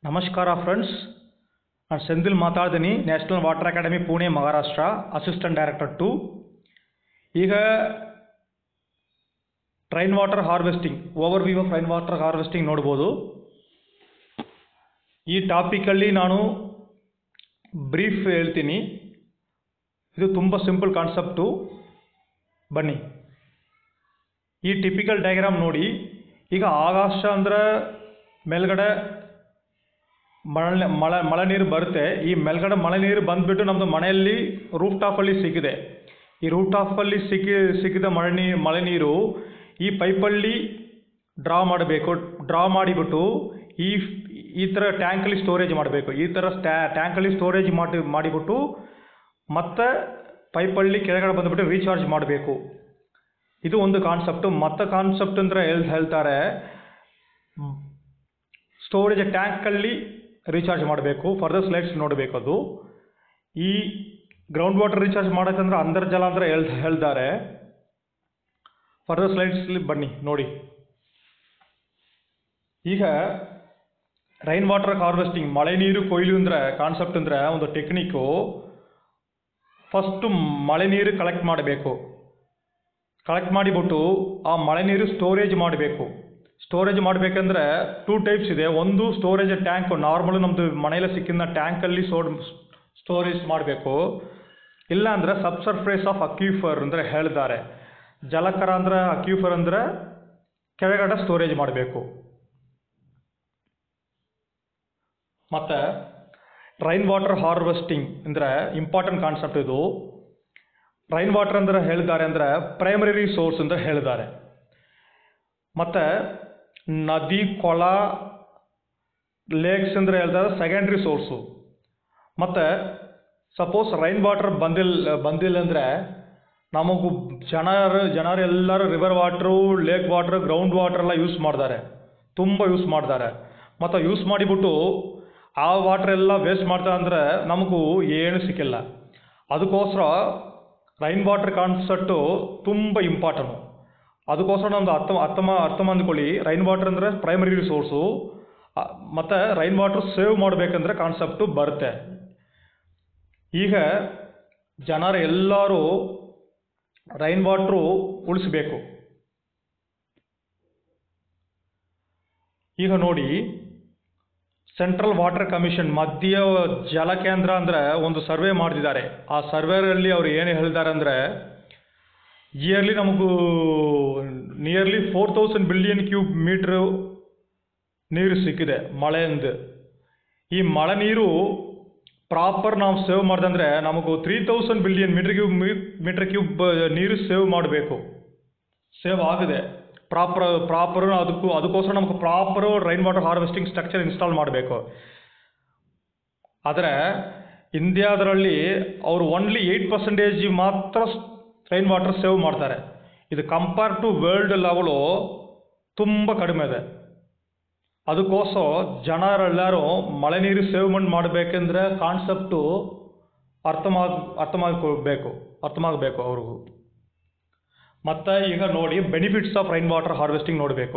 ನಮಸ್ಕಾರ ಫ್ರೆಂಡ್ಸ್ ನಾನು ಸೆಂದಿಲ್ ಮಾತಾಡ್ತೀನಿ National Water Academy Pune Maharashtra assistant director to ಈಗ rain water harvesting overview of rain water harvesting ನೋಡ್ಬೋದು ಈ ಟಾಪಿಕಲ್ಲಿ ನಾನು ಬ್ರೀಫ್ ಹೇಳ್ತೀನಿ ಇದು ತುಂಬ ಸಿಂಪಲ್ ಕಾನ್ಸೆಪ್ಟು ಬನ್ನಿ ಈ ಟಿಪಿಕಲ್ ಡಯಾಗ್ರಾಮ್ ನೋಡಿ ಈಗ ಆಕಾಶ ಅಂದ್ರೆ ಮೇಲ್ಗಡೆ ಮಳೆ ಮಳೆ ಮಳೆ ನೀರು ಬರುತ್ತೆ ಈ ಮೇಲ್ಗಡೆ ಮಳೆ ನೀರು ಬಂದುಬಿಟ್ಟು ನಮ್ಮದು ಮನೆಯಲ್ಲಿ ರೂಫ್ ಟಾಪಲ್ಲಿ ಸಿಕ್ಕಿದೆ ಈ ರೂಫ್ ಟಾಪಲ್ಲಿ ಸಿಕ್ಕಿ ಸಿಕ್ಕಿದ ಮಳೆ ನೀರು ಮಳೆ ನೀರು ಈ ಪೈಪಲ್ಲಿ ಡ್ರಾ ಮಾಡಬೇಕು ಡ್ರಾ ಮಾಡಿಬಿಟ್ಟು ಈ ಈ ಥರ ಟ್ಯಾಂಕಲ್ಲಿ ಸ್ಟೋರೇಜ್ ಮಾಡಬೇಕು ಈ ಥರ ಸ್ಟ್ಯಾ ಟ್ಯಾಂಕಲ್ಲಿ ಸ್ಟೋರೇಜ್ ಮಾಡಿ ಮಾಡಿಬಿಟ್ಟು ಮತ್ತೆ ಪೈಪಲ್ಲಿ ಕೆಳಗಡೆ ಬಂದುಬಿಟ್ಟು ರೀಚಾರ್ಜ್ ಮಾಡಬೇಕು ಇದು ಒಂದು ಕಾನ್ಸೆಪ್ಟು ಮತ್ತೆ ಕಾನ್ಸೆಪ್ಟ್ ಅಂದರೆ ಹೇಳ್ ಹೇಳ್ತಾರೆ ಸ್ಟೋರೇಜ್ ಟ್ಯಾಂಕಲ್ಲಿ ರೀಚಾರ್ಜ್ ಮಾಡಬೇಕು ಫರ್ದರ್ ಸ್ಲೈಡ್ಸ್ ನೋಡಬೇಕು ಅದು ಈ ಗ್ರೌಂಡ್ ವಾಟರ್ ರೀಚಾರ್ಜ್ ಮಾಡೋಕ್ಕಂದ್ರೆ ಅಂತರ್ಜಲ ಅಂದರೆ ಹೇಳ್ ಹೇಳ್ತಾರೆ ಫರ್ದರ್ ಸ್ಲೈಡ್ಸ್ಲಿ ಬನ್ನಿ ನೋಡಿ ಈಗ ರೈನ್ ವಾಟರ್ ಹಾರ್ವೆಸ್ಟಿಂಗ್ ಮಳೆ ನೀರು ಕೊಯ್ಲು ಅಂದರೆ ಕಾನ್ಸೆಪ್ಟ್ ಅಂದರೆ ಒಂದು ಟೆಕ್ನಿಕ್ಕು ಫಸ್ಟು ಮಳೆ ನೀರು ಕಲೆಕ್ಟ್ ಮಾಡಬೇಕು ಕಲೆಕ್ಟ್ ಮಾಡಿಬಿಟ್ಟು ಆ ಮಳೆ ನೀರು ಸ್ಟೋರೇಜ್ ಮಾಡಬೇಕು ಸ್ಟೋರೇಜ್ ಮಾಡಬೇಕಂದ್ರೆ ಟೂ ಟೈಪ್ಸ್ ಇದೆ ಒಂದು ಸ್ಟೋರೇಜ್ ಟ್ಯಾಂಕ್ ನಾರ್ಮಲ್ ನಮ್ಮದು ಮನೆಯಲ್ಲೇ ಸಿಕ್ಕಿದ ಟ್ಯಾಂಕಲ್ಲಿ ಸೋಡ್ ಸ್ಟೋರೇಜ್ ಮಾಡಬೇಕು ಇಲ್ಲ ಅಂದರೆ ಸಬ್ಸರ್ಫೇಸ್ ಆಫ್ ಅಕ್ಯೂಫರ್ ಅಂದರೆ ಹೇಳಿದ್ದಾರೆ ಜಲಕರ ಅಂದರೆ ಅಕ್ಯೂಫರ್ ಅಂದರೆ ಕೆಳಗಡೆ ಸ್ಟೋರೇಜ್ ಮಾಡಬೇಕು ಮತ್ತು ರೈನ್ ವಾಟರ್ ಹಾರ್ವೆಸ್ಟಿಂಗ್ ಅಂದರೆ ಇಂಪಾರ್ಟೆಂಟ್ ಕಾನ್ಸೆಪ್ಟ್ ಇದು ರೈನ್ ವಾಟರ್ ಅಂದರೆ ಹೇಳಿದ್ದಾರೆ ಅಂದರೆ ಪ್ರೈಮರಿ ಸೋರ್ಸ್ ಅಂತ ಹೇಳಿದ್ದಾರೆ ಮತ್ತು ನದಿ ಕೊಳ ಲೇಕ್ಸ್ ಅಂದರೆ ಹೇಳ್ತಾರೆ ಸೆಕೆಂಡ್ರಿ ಸೋರ್ಸು ಮತ್ತು ಸಪೋಸ್ ರೈನ್ ವಾಟರ್ ಬಂದಿಲ್ಲ ಬಂದಿಲ್ಲ ಅಂದರೆ ನಮಗೂ ಜನರು ಜನರು ಎಲ್ಲರೂ river water lake water ground water ಎಲ್ಲ ಯೂಸ್ ಮಾಡ್ತಾರೆ ತುಂಬ ಯೂಸ್ ಮಾಡ್ತಾರೆ ಮತ್ತು ಯೂಸ್ ಮಾಡಿಬಿಟ್ಟು ಆ ವಾಟ್ರ್ ಎಲ್ಲ ವೇಸ್ಟ್ ಮಾಡ್ತಾರೆ ಅಂದರೆ ನಮಗೂ ಏನು ಸಿಕ್ಕಿಲ್ಲ ಅದಕ್ಕೋಸ್ಕರ ರೈನ್ ವಾಟರ್ ಕಾನ್ಸೆಪ್ಟು ತುಂಬ ಇಂಪಾರ್ಟೆಂಟು ಅದಕ್ಕೋಸ್ಕರ ನಮ್ಮದು ಅರ್ಥ ಅರ್ಥ ಮಾ ಅರ್ಥ ಮಾಡ್ಕೊಳ್ಳಿ ರೈನ್ ವಾಟರ್ ಅಂದರೆ ಪ್ರೈಮರಿ ರಿಸೋರ್ಸು ಮತ್ತು ರೈನ್ ವಾಟರ್ ಸೇವ್ ಮಾಡಬೇಕಂದ್ರೆ ಕಾನ್ಸೆಪ್ಟು ಬರುತ್ತೆ ಈಗ ಜನರು ಎಲ್ಲರೂ ರೈನ್ ವಾಟ್ರು ಉಳಿಸ್ಬೇಕು ಈಗ ನೋಡಿ ಸೆಂಟ್ರಲ್ ವಾಟರ್ ಕಮಿಷನ್ ಮಧ್ಯ ಜಲ ಕೇಂದ್ರ ಅಂದರೆ ಒಂದು ಸರ್ವೆ ಮಾಡಿದ್ದಾರೆ ಆ ಸರ್ವೆಯಲ್ಲಿ ಅವ್ರು ಏನು ಹೇಳಿದ್ದಾರೆ ಅಂದರೆ ಇಯರ್ಲಿ ನಮಗೂ nearly four thousand billion cube metre ನೀರು ಸಿಕ್ಕಿದೆ ಮಳೆಯಿಂದ ಈ ಮಳೆ ನೀರು ಪ್ರಾಪರ್ ನಾವು ಸೇವ್ ಮಾಡ್ದಂದ್ರೆ ನಮಗೂ three thousand billion metre cube metre cube ನೀರು ಸೇವ್ ಮಾಡಬೇಕು ಸೇವ್ ಆಗಿದೆ ಪ್ರಾಪರ್ ಪ್ರಾಪರ್ ಅದಕ್ಕೂ ಅದಕ್ಕೋಸ್ಕರ ನಮಗೆ proper rain water harvesting structure install ಮಾಡಬೇಕು ಆದರೆ ಇಂಡಿಯಾದರಲ್ಲಿ ಅವರು ಓನ್ಲಿ ಏಯ್ಟ್ ಪರ್ಸೆಂಟೇಜ್ ಮಾತ್ರ ರೈನ್ ವಾಟರ್ ಸೇವ್ ಮಾಡ್ತಾರೆ ಇದು ಕಂಪೇರ್ ಟು ವರ್ಲ್ಡ್ ಲೆವೆಲು ತುಂಬ ಕಡಿಮೆ ಇದೆ ಅದಕ್ಕೋಸ್ಕರ ಜನರೆಲ್ಲರೂ ಮಳೆ ನೀರು ಸೇವ್ಮೆಂಟ್ ಮಾಡಬೇಕೆಂದ್ರೆ ಕಾನ್ಸೆಪ್ಟು ಅರ್ಥ ಮಾಡ್ ಅರ್ಥ ಮಾಡ್ಕೊಳ್ಬೇಕು ಅರ್ಥ ಮಾಡಬೇಕು ಅವ್ರಿಗೂ ಮತ್ತು ಈಗ ನೋಡಿ benefits of rain water harvesting ನೋಡಬೇಕು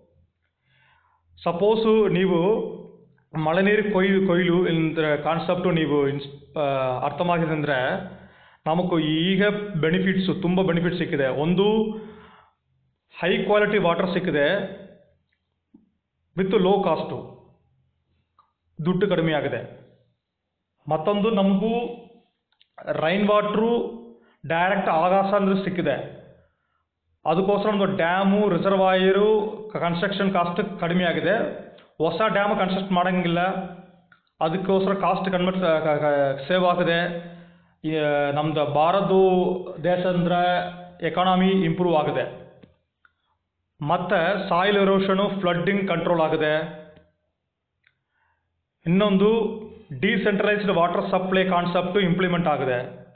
ಸಪೋಸು ನೀವು ಮಳೆ ನೀರು ಕೊಯ್ಲು ಕೊಯ್ಲು ಅಂದರೆ ಕಾನ್ಸೆಪ್ಟು ನೀವು ಇನ್ಸ್ ಅರ್ಥ ಮಾಡಿದಂದರೆ ನಮಗೂ ಈಗ ಬೆನಿಫಿಟ್ಸು ತುಂಬ ಬೆನಿಫಿಟ್ ಸಿಕ್ಕಿದೆ ಒಂದು ಹೈ ಕ್ವಾಲಿಟಿ ವಾಟರ್ ಸಿಕ್ಕಿದೆ ವಿತ್ ಲೋ ಕಾಸ್ಟು ದುಡ್ಡು ಕಡಿಮೆ ಆಗಿದೆ ಮತ್ತೊಂದು ನಮಗೂ ರೈನ್ ವಾಟ್ರು ಡೈರೆಕ್ಟ್ ಆಗಾಸ ಅಂದ್ರೆ ಸಿಕ್ಕಿದೆ ಅದಕ್ಕೋಸ್ಕರ ಒಂದು ಡ್ಯಾಮು ರಿಸರ್ವಾಯರು ಕನ್ಸ್ಟ್ರಕ್ಷನ್ ಕಾಸ್ಟ್ ಕಡಿಮೆ ಆಗಿದೆ ಹೊಸ ಡ್ಯಾಮ್ ಕನ್ಸ್ಟ್ರಕ್ಟ್ ಮಾಡೋಂಗಿಲ್ಲ ಅದಕ್ಕೋಸ್ಕರ ಕಾಸ್ಟ್ ಕನ್ವರ್ಟ್ ಸೇವ್ ಆಗಿದೆ ನಮ್ಮದು ಭಾರತ ದೇಶ ಅಂದರೆ ಎಕಾನಮಿ ಇಂಪ್ರೂವ್ ಆಗಿದೆ ಮತ್ತು ಸಾಯಿಲ್ ಎರೋಷನು ಫ್ಲಡ್ಡಿಂಗ್ ಕಂಟ್ರೋಲ್ ಆಗಿದೆ ಇನ್ನೊಂದು decentralised water supply concept implement ಆಗಿದೆ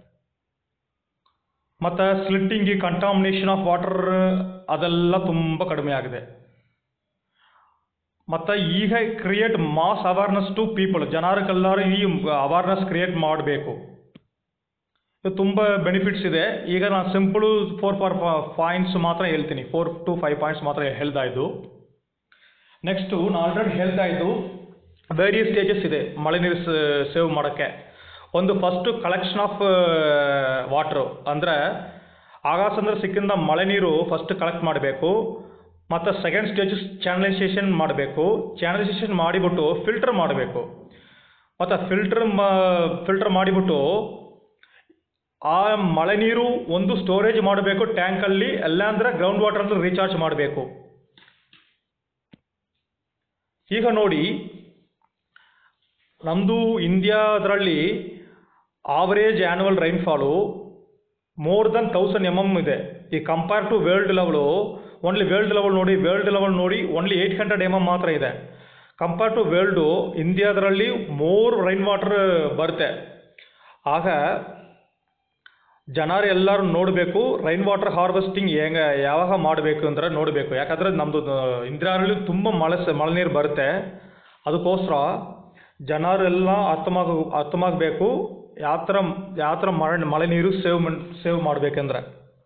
ಮತ್ತು ಸ್ಲಿಟ್ಟಿಂಗ್ ಕಂಟಾಮಿನೇಷನ್ ಆಫ್ ವಾಟರ್ ಅದೆಲ್ಲ ತುಂಬ ಕಡಿಮೆ ಆಗಿದೆ ಮತ್ತು ಈಗ create mass awareness to people ಜನರಿಗೆಲ್ಲರೂ ಈ ಅವೇರ್ನೆಸ್ ಕ್ರಿಯೇಟ್ ಮಾಡಬೇಕು ಇದು ತುಂಬ ಬೆನಿಫಿಟ್ಸ್ ಇದೆ ಈಗ ನಾನು ಸಿಂಪಲು ಫೋರ್ ಫಾರ್ ಪಾಯಿಂಟ್ಸ್ ಮಾತ್ರ ಹೇಳ್ತೀನಿ ಫೋರ್ ಟು ಫೈವ್ ಪಾಯಿಂಟ್ಸ್ ಮಾತ್ರ ಹೇಳ್ತಾ ಇದ್ದು ನೆಕ್ಸ್ಟು ನಾನು ಆಲ್ರೆಡಿ ಹೇಳ್ತಾ ಇದ್ದು ವೇರಿಯಸ್ ಸ್ಟೇಜಸ್ ಇದೆ ಮಳೆ ನೀರು ಸೇವ್ ಮಾಡೋಕ್ಕೆ ಒಂದು ಫಸ್ಟು ಕಲೆಕ್ಷನ್ ಆಫ್ ವಾಟ್ರು ಅಂದರೆ ಆಗಾಸಂದ್ರೆ ಸಿಕ್ಕಿಂದ ಮಳೆ ನೀರು ಫಸ್ಟ್ ಕಲೆಕ್ಟ್ ಮಾಡಬೇಕು ಮತ್ತು ಸೆಕೆಂಡ್ ಸ್ಟೇಜ್ ಚಾನಲೈಸೇಷನ್ ಮಾಡಬೇಕು ಚಾನಲೈಸೇಷನ್ ಮಾಡಿಬಿಟ್ಟು ಫಿಲ್ಟರ್ ಮಾಡಬೇಕು ಮತ್ತು ಫಿಲ್ಟರ್ ಮಾ ಫಿಲ್ಟರ್ ಮಾಡಿಬಿಟ್ಟು ಆ ಮಳೆ ನೀರು ಒಂದು ಸ್ಟೋರೇಜ್ ಮಾಡಬೇಕು ಟ್ಯಾಂಕಲ್ಲಿ ಎಲ್ಲ ಅಂದರೆ ಗ್ರೌಂಡ್ ವಾಟರಲ್ಲಿ ರೀಚಾರ್ಜ್ ಮಾಡಬೇಕು ಈಗ ನೋಡಿ ನಮ್ಮದು ಇಂಡಿಯಾದರಲ್ಲಿ average annual rainfall more than thousand M M ಇದೆ ಈ compare to world level only world level ನೋಡಿ ವರ್ಲ್ಡ್ ಲೆವೆಲ್ ನೋಡಿ only eight hundred M M ಮಾತ್ರ ಇದೆ ಕಂಪೇರ್ ಟು ವರ್ಲ್ಡು ಇಂಡಿಯಾದರಲ್ಲಿ ಮೋರ್ ರೈನ್ ವಾಟರ್ ಬರುತ್ತೆ ಆಗ ಜನರು ಎಲ್ಲರೂ ನೋಡಬೇಕು ರೈನ್ ವಾಟರ್ ಹಾರ್ವೆಸ್ಟಿಂಗ್ ಹೆಂಗೆ ಯಾವಾಗ ಮಾಡಬೇಕು ಅಂದರೆ ನೋಡಬೇಕು ಯಾಕಂದರೆ ನಮ್ಮದು ಇಂದಿರಾರಲ್ಲಿ ತುಂಬ ಮಳೆ ಸ ಮಳೆ ನೀರು ಬರುತ್ತೆ ಅದಕ್ಕೋಸ್ಕರ ಜನರೆಲ್ಲ ಅರ್ಥಮಾಗ ಅರ್ಥಮಾಗಬೇಕು ಯಾವ ಥರ ಯಾವ ಥರ ಮಳೆ ಮಳೆ ನೀರು ಸೇವ್ ಮನ್ ಸೇವ್ ಮಾಡಬೇಕಂದ್ರೆ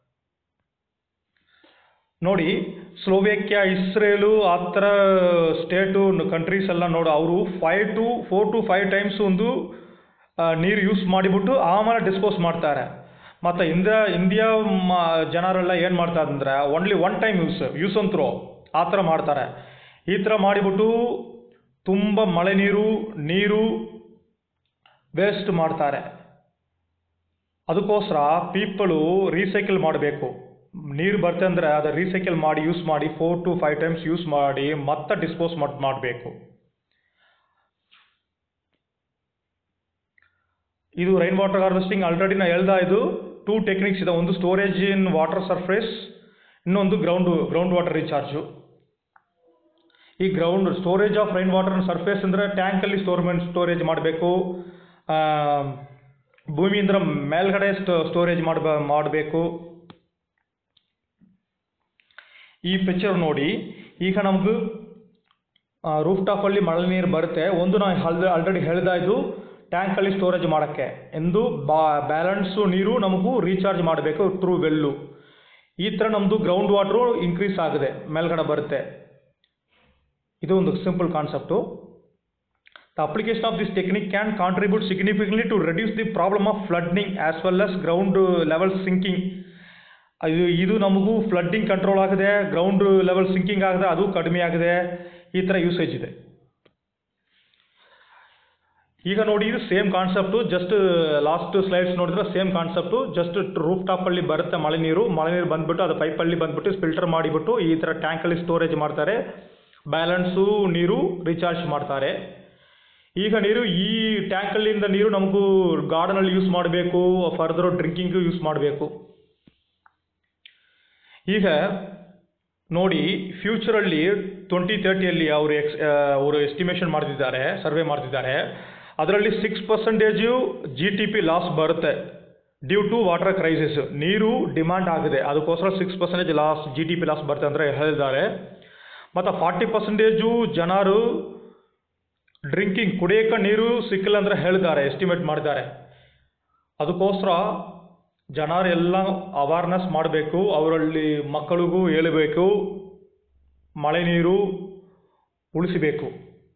ನೋಡಿ ಸ್ಲೋವೇಕ್ಯಾ ಇಸ್ರೇಲು ಆ ಥರ ಸ್ಟೇಟು ಕಂಟ್ರೀಸ್ ಎಲ್ಲ ನೋಡು ಅವರು five to four to five times ಒಂದು ಆ, ನೀರು ಯೂಸ್ ಮಾಡಿಬಿಟ್ಟು ಆಮೇಲೆ ಡಿಸ್ಪೋಸ್ ಮಾಡ್ತಾರೆ ಮತ್ತು ಇಂಡಿಯಾ ಇಂಡಿಯಾ ಮ ಜನರೆಲ್ಲ ಏನು ಮಾಡ್ತಾರೆ ಅಂದರೆ only one time use use and throw ಆ ಥರ ಮಾಡ್ತಾರೆ ಈ ಥರ ಮಾಡಿಬಿಟ್ಟು ತುಂಬ ಮಳೆ ನೀರು ನೀರು ವೇಸ್ಟ್ ಮಾಡ್ತಾರೆ ಅದಕ್ಕೋಸ್ಕರ ಪೀಪಳು ರೀಸೈಕಲ್ ಮಾಡಬೇಕು ನೀರು ಬರುತ್ತೆ ಅಂದರೆ ಅದು ರೀಸೈಕಲ್ ಮಾಡಿ ಯೂಸ್ ಮಾಡಿ four to five times use ಮಾಡಿ ಮತ್ತೆ ಡಿಸ್ಪೋಸ್ ಮಾಡಿ ಮಾಡಬೇಕು ಇದು ರೈನ್ ವಾಟರ್ ಹಾರ್ವೆಸ್ಟಿಂಗ್ ಆಲ್ರೆಡಿ ನಾ ಹೇಳ್ದ ಇದು ಟೂ ಟೆಕ್ನಿಕ್ಸ್ ಇದೆ ಒಂದು ಸ್ಟೋರೇಜ್ ಇನ್ ವಾಟರ್ ಸರ್ಫೇಸ್ ಇನ್ನೊಂದು ಗ್ರೌಂಡ್ ಗ್ರೌಂಡ್ ವಾಟರ್ ರೀಚಾರ್ಜು ಈ ground storage of rain water surface ಅಂದರೆ ಟ್ಯಾಂಕಲ್ಲಿ ಸ್ಟೋರ್ಮೆಂಟ್ ಸ್ಟೋರೇಜ್ ಮಾಡಬೇಕು ಭೂಮಿಯಿಂದ ಮೇಲ್ಗಡೆ ಸ್ಟೋ ಸ್ಟೋರೇಜ್ ಮಾಡಬ ಮಾಡಬೇಕು ಈ ಪಿಕ್ಚರ್ ನೋಡಿ ಈಗ ನಮ್ಗೆ ರೂಫ್ ಟಾಪಲ್ಲಿ ಮಳೆ ನೀರು ಬರುತ್ತೆ ಒಂದು ನಾನು ಹಲ್ದ ಆಲ್ರೆಡಿ ಹೇಳ್ದ ಇದು ಟ್ಯಾಂಕಲ್ಲಿ ಸ್ಟೋರೇಜ್ ಮಾಡೋಕ್ಕೆ ಎಂದು ಬಾ ಬ್ಯಾಲೆನ್ಸು ನೀರು ನಮಗೂ ರೀಚಾರ್ಜ್ ಮಾಡಬೇಕು ಥ್ರೂ ವೆಲ್ಲು ಈ ಥರ ನಮ್ಮದು ಗ್ರೌಂಡ್ ವಾಟ್ರು ಇನ್ಕ್ರೀಸ್ ಆಗಿದೆ ಮೇಲ್ಗಡೆ ಬರುತ್ತೆ ಇದು ಒಂದು simple concept the application of this technique can contribute significantly to reduce the problem of flooding as well as ground level sinking ಇದು ಇದು ನಮಗೂ ಫ್ಲಡ್ಡಿಂಗ್ ಕಂಟ್ರೋಲ್ ಆಗಿದೆ ಗ್ರೌಂಡ್ ಲೆವೆಲ್ ಸಿಂಕಿಂಗ್ ಆಗಿದೆ ಅದು ಕಡಿಮೆ ಆಗಿದೆ ಈ ಥರ ಯೂಸೇಜ್ ಇದೆ ಈಗ ನೋಡಿ ಇದು same concept just last slides ನೋಡಿದ್ರೆ ಸೇಮ್ ಕಾನ್ಸೆಪ್ಟು ಜಸ್ಟ್ ರೂಫ್ ಟಾಪಲ್ಲಿ ಬರುತ್ತೆ ಮಳೆ ನೀರು ಮಳೆ ನೀರು ಬಂದ್ಬಿಟ್ಟು ಅದು ಪೈಪಲ್ಲಿ ಬಂದ್ಬಿಟ್ಟು ಫಿಲ್ಟರ್ ಮಾಡಿಬಿಟ್ಟು ಈ ಥರ ಟ್ಯಾಂಕಲ್ಲಿ ಸ್ಟೋರೇಜ್ ಮಾಡ್ತಾರೆ ಬ್ಯಾಲೆನ್ಸು ನೀರು ರೀಚಾರ್ಜ್ ಮಾಡ್ತಾರೆ ಈಗ ನೀರು ಈ ಟ್ಯಾಂಕಲ್ಲಿಂದ ನೀರು ನಮಗೂ ಗಾರ್ಡನಲ್ಲಿ ಯೂಸ್ ಮಾಡಬೇಕು ಫರ್ದರ್ ಡ್ರಿಂಕಿಂಗು ಯೂಸ್ ಮಾಡಬೇಕು ಈಗ ನೋಡಿ ಫ್ಯೂಚರಲ್ಲಿ ಟ್ವೆಂಟಿ ತರ್ಟಿಯಲ್ಲಿ ಅವರು ಎಕ್ಸ್ ಅವರು ಎಸ್ಟಿಮೇಷನ್ ಮಾಡ್ತಿದ್ದಾರೆ ಸರ್ವೆ ಮಾಡ್ತಿದ್ದಾರೆ ಅದರಲ್ಲಿ six percentage G T P loss ಬರುತ್ತೆ ಡ್ಯೂ ಟು ವಾಟರ್ ಕ್ರೈಸಿಸ್ ನೀರು ಡಿಮಾಂಡ್ ಆಗಿದೆ ಅದಕ್ಕೋಸ್ಕರ six percentage loss G T P loss ಬರುತ್ತೆ ಅಂದರೆ ಹೇಳಿದ್ದಾರೆ ಮತ್ತು ಫಾರ್ಟಿ ಪರ್ಸೆಂಟೇಜು ಜನರು ಡ್ರಿಂಕಿಂಗ್ ಕುಡಿಯೋಕೆ ನೀರು ಸಿಕ್ಕಿಲ್ಲ ಅಂದರೆ ಹೇಳಿದ್ದಾರೆ ಎಸ್ಟಿಮೇಟ್ ಮಾಡಿದ್ದಾರೆ ಅದಕ್ಕೋಸ್ಕರ ಜನರೆಲ್ಲ ಅವೇರ್ನೆಸ್ ಮಾಡಬೇಕು ಅವರಲ್ಲಿ ಮಕ್ಕಳಿಗೂ ಹೇಳಬೇಕು ಮಳೆ ನೀರು ಉಳಿಸಬೇಕು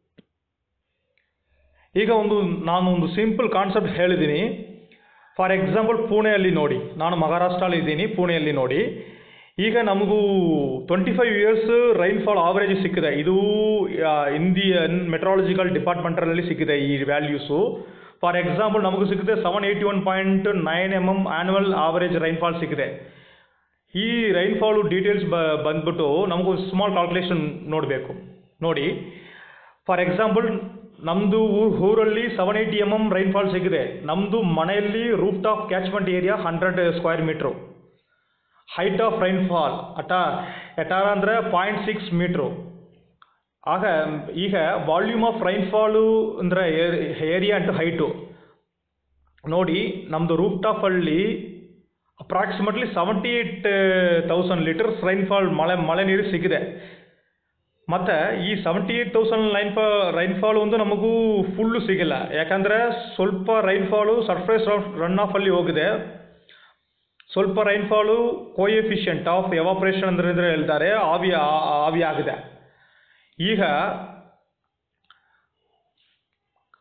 ಈಗ ಒಂದು ನಾನು ಒಂದು ಸಿಂಪಲ್ ಕಾನ್ಸೆಪ್ಟ್ ಹೇಳಿದ್ದೀನಿ ಫಾರ್ ಎಕ್ಸಾಂಪಲ್ ಪುಣೆಯಲ್ಲಿ ನೋಡಿ ನಾನು ಮಹಾರಾಷ್ಟ್ರಲ್ಲಿ ಇದ್ದೀನಿ ಪುಣೆಯಲ್ಲಿ ನೋಡಿ ಈಗ ನಮಗೂ twenty five years rainfall average ಸಿಕ್ಕಿದೆ ಇದು ಇಂಡಿಯನ್ ಮೆಟ್ರಾಲಜಿಕಲ್ ಡಿಪಾರ್ಟ್ಮೆಂಟಲ್ಲಿ ಸಿಕ್ಕಿದೆ ಈ ವ್ಯಾಲ್ಯೂಸು ಫಾರ್ ಎಕ್ಸಾಂಪಲ್ ನಮಗೂ ಸಿಕ್ಕಿದೆ seven eighty one point nine M M annual average rainfall ಸಿಕ್ಕಿದೆ ಈ ರೈನ್ಫಾಲು ಡೀಟೇಲ್ಸ್ ಬ ಬಂದ್ಬಿಟ್ಟು ನಮಗೂ ಸ್ಮಾಲ್ ಕ್ಯಾಲ್ಕುಲೇಷನ್ ನೋಡಬೇಕು ನೋಡಿ ಫಾರ್ ಎಕ್ಸಾಂಪಲ್ ನಮ್ಮದು ಊರು ಊರಲ್ಲಿ seven eighty M M rainfall ಸಿಕ್ಕಿದೆ ನಮ್ಮದು ಮನೆಯಲ್ಲಿ roof top catchment area hundred square metre height of rainfall ಅಟ ಎಟಾರ ಅಂದರೆ ಪಾಯಿಂಟ್ ಸಿಕ್ಸ್ ಮೀಟ್ರು ಆಗ ಈಗ ವಾಲ್ಯೂಮ್ ಆಫ್ ರೈನ್ಫಾಲು ಅಂದರೆ ಏರಿಯಾ ಅಂಟು ಹೈಟು ನೋಡಿ ನಮ್ಮದು ರೂಫ್ ಟಾಪಲ್ಲಿ approximately seventy eight thousand litres rainfall ಮಳೆ ಮಳೆ ನೀರು ಸಿಕ್ಕಿದೆ ಮತ್ತು ಈ ಸೆವೆಂಟಿ ಏಯ್ಟ್ ತೌಸಂಡ್ ಲೈನ್ಫಾ ರೈನ್ಫಾಲ್ ಒಂದು ನಮಗೂ ಫುಲ್ಲು ಸಿಗಿಲ್ಲ ಯಾಕಂದರೆ ಸ್ವಲ್ಪ ರೈನ್ಫಾಲು ಸರ್ಫೇಸ್ ರನ್ ಆಫಲ್ಲಿ ಹೋಗಿದೆ ಸ್ವಲ್ಪ ರೈನ್ಫಾಲು ಕೋಎಫಿಷಿಯಂಟ್ ಆಫ್ ಎವಾಪ್ರೇಷನ್ ಅಂದ್ರೆ ಅಂದರೆ ಹೇಳ್ತಾರೆ ಆವಿ ಆ- ಆವಿ ಆಗಿದೆ ಈಗ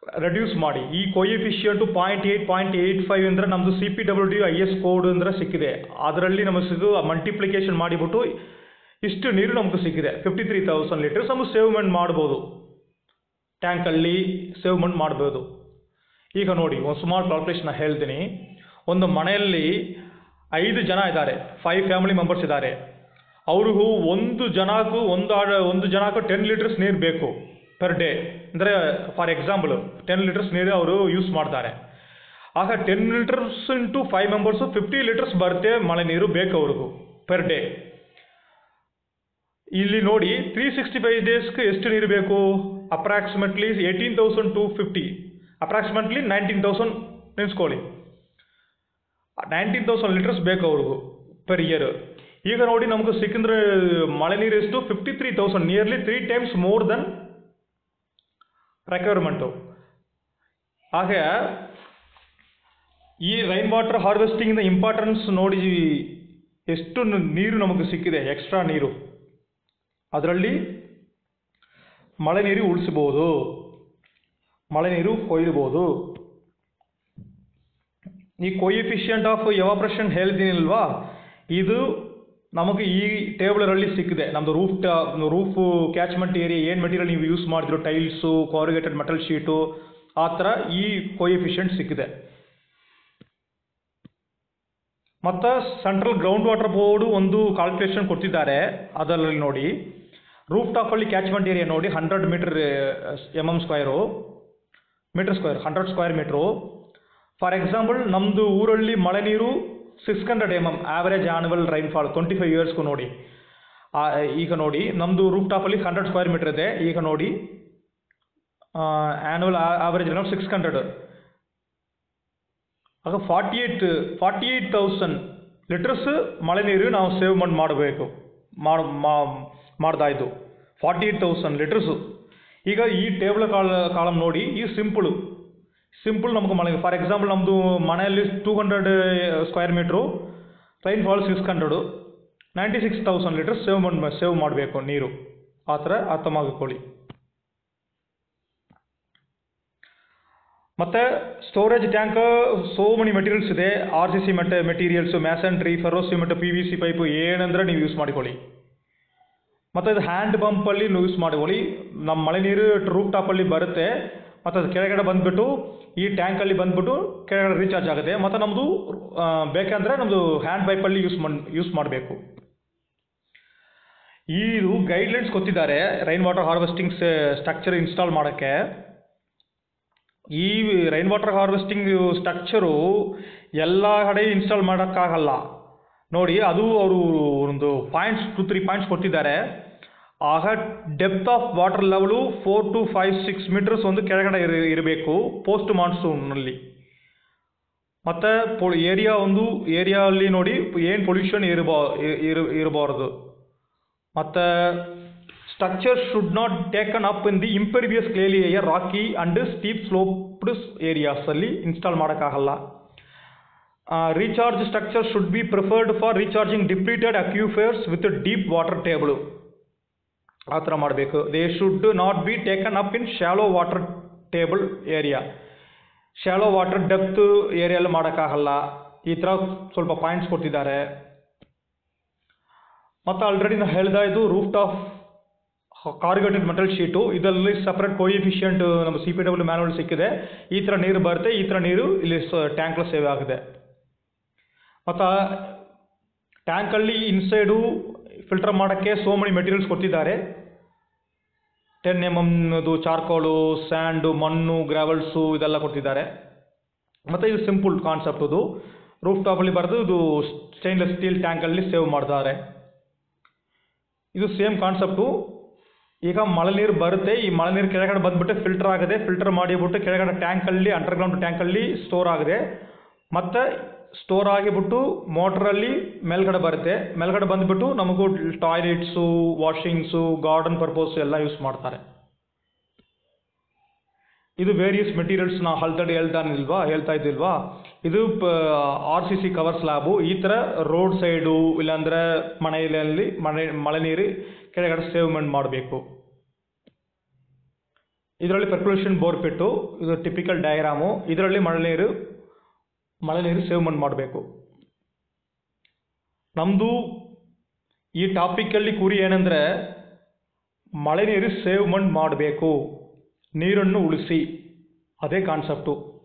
ರೆಡ್ಯೂಸ್ ಮಾಡಿ ಈ coefficient point eight point eight five ಅಂದರೆ ನಮ್ಮದು C P W D I S code ಅಂದರೆ ಸಿಕ್ಕಿದೆ ಅದರಲ್ಲಿ ನಮಗೆ ಸಿಗು ಮಲ್ಟಿಪ್ಲಿಕೇಶನ್ ಮಾಡಿಬಿಟ್ಟು ಇಷ್ಟು ನೀರು ನಮಗೆ ಸಿಕ್ಕಿದೆ ಫಿಫ್ಟಿ ತ್ರೀ ತೌಸಂಡ್ ಲೀಟರ್ಸ್ ನಮಗೆ ಸೇವ್ಮೆಂಟ್ ಮಾಡ್ಬೋದು ಟ್ಯಾಂಕಲ್ಲಿ ಸೇವ್ಮೆಂಟ್ ಮಾಡ್ಬೋದು ಈಗ ನೋಡಿ ಒಂದು ಸುಮಾರು ಕ್ಯಾಲ್ಕುಲೇಷನ್ ಹೇಳ್ತೀನಿ ಒಂದು ಮನೆಯಲ್ಲಿ ಐದು ಜನ ಇದ್ದಾರೆ ಫೈವ್ ಫ್ಯಾಮಿಲಿ ಮೆಂಬರ್ಸ್ ಇದ್ದಾರೆ ಅವ್ರಿಗೂ ಒಂದು ಜನಕ್ಕೂ ಒಂದು ಆ- ಒಂದು ಜನಕ್ಕೂ ಟೆನ್ ಲೀಟರ್ಸ್ ನೀರು ಬೇಕು ಪರ್ ಡೇ ಅಂದರೆ ಫಾರ್ ಎಕ್ಸಾಂಪಲ್ ಟೆನ್ ಲೀಟರ್ಸ್ ನೀರು ಅವರು ಯೂಸ್ ಮಾಡ್ತಾರೆ ಆಗ ten litres into five members fifty litres ಬರುತ್ತೆ ಮಳೆ ನೀರು ಬೇಕು ಅವ್ರಿಗೂ ಪರ್ ಡೇ ಇಲ್ಲಿ ನೋಡಿ ತ್ರೀ ಸಿಕ್ಸ್ಟಿ ಫೈವ್ ಡೇಸ್ಗೆ ಎಷ್ಟು ನೀರು ಬೇಕು approximately eighteen thousand two fifty approximately nineteen thousand ನೆನೆಸ್ಕೊಳ್ಳಿ ನೈನ್ಟೀನ್ ತೌಸಂಡ್ ಲೀಟರ್ಸ್ ಬೇಕು ಅವ್ರಿಗೂ ಪರ್ ಇಯರ್ ಈಗ ನೋಡಿ ನಮ್ಗೆ ಸಿಕ್ಕಂದ್ರೆ ಮಳೆ ನೀರು ಎಷ್ಟು fifty three thousand nearly three times more than requirement ಹಾಗೆ ಈ ರೈನ್ ವಾಟರ್ ಹಾರ್ವೆಸ್ಟಿಂಗಿನ ಇಂಪಾರ್ಟೆನ್ಸ್ ನೋಡಿ ಎಷ್ಟು ನ- ನೀರು ನಮಗೆ ಸಿಕ್ಕಿದೆ ಎಕ್ಸ್ಟ್ರಾ ನೀರು ಅದರಲ್ಲಿ ಮಳೆ ನೀರು ಉಳಿಸ್ಬೋದು ಮಳೆ ನೀರು ಕೊಯ್ಲ್ಬೋದು ಈ ಕೊಯಿಫಿಷಿಯಂಟ್ ಆಫ್ ಎವಾಪ್ರೇಷನ್ ಹೇಳ್ತೀನಿಲ್ವಾ ಇದು ನಮಗೆ ಈ ಟೇಬಲರಲ್ಲಿ ಸಿಕ್ಕಿದೆ ನಮ್ಮದು ರೂಫ್ ರೂಫ್ ಕ್ಯಾಚ್ಮೆಂಟ್ ಏರಿಯಾ ಏನು ಮೆಟೀರಿಯಲ್ ನೀವು ಯೂಸ್ ಮಾಡಿದ್ರು ಟೈಲ್ಸು ಕಾರ್ರುಗೇಟೆಡ್ ಮೆಟಲ್ ಶೀಟು ಆ ಥರ ಈ ಕೊಯಿಫಿಷಿಯಂಟ್ ಸಿಕ್ಕಿದೆ ಮತ್ತು ಸೆಂಟ್ರಲ್ ಗ್ರೌಂಡ್ ವಾಟರ್ ಬೋರ್ಡು ಒಂದು ಕಾಲ್ಕುಲೇಷನ್ ಕೊಡ್ತಿದ್ದಾರೆ ಅದರಲ್ಲಿ ನೋಡಿ ರೂಫ್ ಟಾಪಲ್ಲಿ ಕ್ಯಾಚ್ಮೆಂಟ್ ಏರಿಯಾ ನೋಡಿ hundred metre M M square metre square hundred square metre for example ನಮ್ಮದು ಊರಲ್ಲಿ ಮಳೆ ನೀರು six hundred M M average annual rainfall twenty five ಇಯರ್ಸ್ಗೂ ನೋಡಿ ಆ, ಈಗ ನೋಡಿ ನಮ್ಮದು ರೂಫ್ ಟಾಪಲ್ಲಿ ಹಂಡ್ರೆಡ್ ಸ್ಕ್ವೇರ್ ಮೀಟರ್ ಇದೆ ಈಗ ನೋಡಿ annual average rain six hundred ಆಗ forty eight forty eight thousand litres ಮಳೆ ನೀರು ನಾವು ಸೇವ್ ಮಾಡಿ ಮಾಡಬೇಕು ಮಾಡ್ ಮಾಡ್ತಾ ಇದ್ದು ಫಾರ್ಟಿ ಏಯ್ಟ್ ತೌಸಂಡ್ ಲೀಟರ್ಸು ಈಗ ಈ ಟೇಬಲ್ ಕಾಲ ಕಾಲಮ್ ನೋಡಿ ಈ ಸಿಂಪಳು ಸಿಂಪಲ್ ನಮ್ಗೆ ಮಳೆ ಫಾರ್ ಎಕ್ಸಾಂಪಲ್ ನಮ್ಮದು ಮನೆಯಲ್ಲಿ two hundred square metre rainfall six hundred ninety six thousand litres save ಮಾಡಿ ಸೇವ್ ಮಾಡಬೇಕು ನೀರು ಆ ಥರ ಅರ್ಥ ಮಾಡಿಕೊಳ್ಳಿ ಮತ್ತು storage tank so many materials ಇದೆ ಆರ್ ಸಿ ಸಿ ಮೆಟ materials masonry ferro cement P V C pipe ಏನಂದ್ರೆ ನೀವು ಯೂಸ್ ಮಾಡಿಕೊಳ್ಳಿ ಮತ್ತು ಅದು ಹ್ಯಾಂಡ್ ಪಂಪಲ್ಲಿ ಯೂಸ್ ಮಾಡಿಕೊಳ್ಳಿ ನಮ್ಮ ಮಳೆ ನೀರು ರೂಫ್ ಟಾಪಲ್ಲಿ ಬರುತ್ತೆ ಮತ್ತು ಅದು ಕೆಳಗಡೆ ಬಂದುಬಿಟ್ಟು ಈ ಟ್ಯಾಂಕಲ್ಲಿ ಬಂದುಬಿಟ್ಟು ಕೆಳಗಡೆ ರೀಚಾರ್ಜ್ ಆಗುತ್ತೆ ಮತ್ತು ನಮ್ಮದು ಬೇಕಂದರೆ ನಮ್ಮದು ಹ್ಯಾಂಡ್ ಪೈಪಲ್ಲಿ ಯೂಸ್ ಮಾಡಿ ಯೂಸ್ ಮಾಡಬೇಕು ಇದು ಗೈಡ್ಲೈನ್ಸ್ ಕೊಟ್ಟಿದ್ದಾರೆ rain water harvesting structure install ಮಾಡೋಕ್ಕೆ ಈ ರೈನ್ ವಾಟರ್ ಹಾರ್ವೆಸ್ಟಿಂಗ್ ಸ್ಟ್ರಕ್ಚರು ಎಲ್ಲ ಕಡೆ ಇನ್ಸ್ಟಾಲ್ ಮಾಡೋಕ್ಕಾಗಲ್ಲ ನೋಡಿ ಅದು ಅವರು ಒಂದು ಪಾಯಿಂಟ್ಸ್ ಟು ತ್ರೀ ಪಾಯಿಂಟ್ಸ್ ಕೊಟ್ಟಿದ್ದಾರೆ ಆಗ depth of water level four to five six metres ಒಂದು ಕೆಳಗಡೆ ಇರ ಇರಬೇಕು ಪೋಸ್ಟ್ ಮಾನ್ಸೂನ್ನಲ್ಲಿ ಮತ್ತು ಪೊ ಏರಿಯಾ ಒಂದು ಏರಿಯಾಲ್ಲಿ ನೋಡಿ ಏನು ಪೊಲ್ಯೂಷನ್ ಇರಬಾ ಇರ ಇರಬಾರ್ದು ಮತ್ತು structure should not taken up in the impervious clayey area rocky and steep sloped ಏರಿಯಾಸಲ್ಲಿ ಇನ್ಸ್ಟಾಲ್ ಮಾಡೋಕ್ಕಾಗಲ್ಲ recharge structure should be preferred for recharging depleted aquifers with deep water table ಆ ಥರ ಮಾಡಬೇಕು they should not be taken up in shallow water table area shallow water depth ಏರಿಯಲ್ಲಿ ಮಾಡೋಕ್ಕಾಗಲ್ಲ ಈ ಥರ ಸ್ವಲ್ಪ ಪಾಯಿಂಟ್ಸ್ ಕೊಟ್ಟಿದ್ದಾರೆ ಮತ್ತು ಆಲ್ರೆಡಿ ನಾನು ಹೇಳ್ದ ಇದು roof top corrugated metal sheet ಇದರಲ್ಲಿ ಸಪ್ರೇಟ್ ಕೋಯಿಫಿಷಿಯಂಟ್ ನಮ್ಮ ಸಿ ಪಿ ಡಬ್ಲ್ಯೂ ಮ್ಯಾನುವಲ್ ಸಿಕ್ಕಿದೆ ಈ ಥರ ನೀರು ಬರುತ್ತೆ ಈ ಥರ ನೀರು ಇಲ್ಲಿ ಟ್ಯಾಂಕ್ಲ ಸೇವ್ ಆಗಿದೆ ಮತ್ತು ಟ್ಯಾಂಕಲ್ಲಿ ಇನ್ಸೈಡು ಫಿಲ್ಟರ್ ಮಾಡೋಕ್ಕೆ ಸೋ ಮೆನಿ ಮೆಟೀರಿಯಲ್ಸ್ ಕೊಟ್ಟಿದ್ದಾರೆ ಟೆನ್ ಎಮ್ ಎಮ್ದು ಚಾರ್ಕೋಲು ಸ್ಯಾಂಡು ಮಣ್ಣು ಗ್ರಾವೆಲ್ಸು ಇದೆಲ್ಲ ಕೊಟ್ಟಿದ್ದಾರೆ ಮತ್ತು ಇದು ಸಿಂಪಲ್ ಕಾನ್ಸೆಪ್ಟ್ ಇದು ರೂಫ್ ಟಾಪಲ್ಲಿ ಬರೆದು ಇದು ಸ್ಟೈನ್ಲೆಸ್ ಸ್ಟೀಲ್ ಟ್ಯಾಂಕಲ್ಲಿ ಸೇವ್ ಮಾಡ್ತಾರೆ ಇದು ಸೇಮ್ ಕಾನ್ಸೆಪ್ಟು ಈಗ ಮಳೆ ನೀರು ಬರುತ್ತೆ ಈ ಮಳೆ ನೀರು ಕೆಳಗಡೆ ಬಂದುಬಿಟ್ಟು ಫಿಲ್ಟರ್ ಆಗಿದೆ ಫಿಲ್ಟರ್ ಮಾಡಿಬಿಟ್ಟು ಕೆಳಗಡೆ ಟ್ಯಾಂಕಲ್ಲಿ ಅಂಡರ್ಗ್ರೌಂಡ್ ಟ್ಯಾಂಕಲ್ಲಿ ಸ್ಟೋರ್ ಆಗಿದೆ ಮತ್ತು ಸ್ಟೋರ್ ಆಗಿಬಿಟ್ಟು ಮೋಟ್ರಲ್ಲಿ ಮೇಲ್ಗಡೆ ಬರುತ್ತೆ ಮೇಲ್ಗಡೆ ಬಂದುಬಿಟ್ಟು ನಮಗೂ ಟಾಯ್ಲೆಟ್ಸು ವಾಷಿಂಗ್ಸು ಗಾರ್ಡನ್ ಪರ್ಪಸ್ ಎಲ್ಲ ಯೂಸ್ ಮಾಡ್ತಾರೆ ಇದು ವೇರಿಯಸ್ ಮೆಟೀರಿಯಲ್ಸ್ ನಾವು ಹಲ್ತಡಿ ಹೇಳ್ತಾನಿಲ್ವಾ ಹೇಳ್ತಾ ಇದ್ದಿಲ್ವಾ ಇದು R C C cover slab ಈ ಥರ ರೋಡ್ ಸೈಡು ಇಲ್ಲಾಂದರೆ ಮನೆಯಲ್ಲಿ ಮನೆ ಮಳೆ ನೀರು ಕೆಳಗಡೆ ಸೇವ್ಮೆಂಟ್ ಮಾಡಬೇಕು ಇದರಲ್ಲಿ ಪರ್ಕ್ಯುಲೇಷನ್ ಬೋರ್ ಬಿಟ್ಟು ಇದು ಟಿಪಿಕಲ್ ಡಯಾಗ್ರಾಮು ಇದರಲ್ಲಿ ಮಳೆ ನೀರು ಮಳೆ ನೀರು ಸೇವ್ ಮಾಡಬೇಕು ನಮ್ಮದು ಈ ಟಾಪಿಕಲ್ಲಿ ಗುರಿ ಏನಂದರೆ ಮಳೆ ನೀರು ಸೇವ್ ಮಾಡಬೇಕು ನೀರನ್ನು ಉಳಿಸಿ ಅದೇ ಕಾನ್ಸೆಪ್ಟು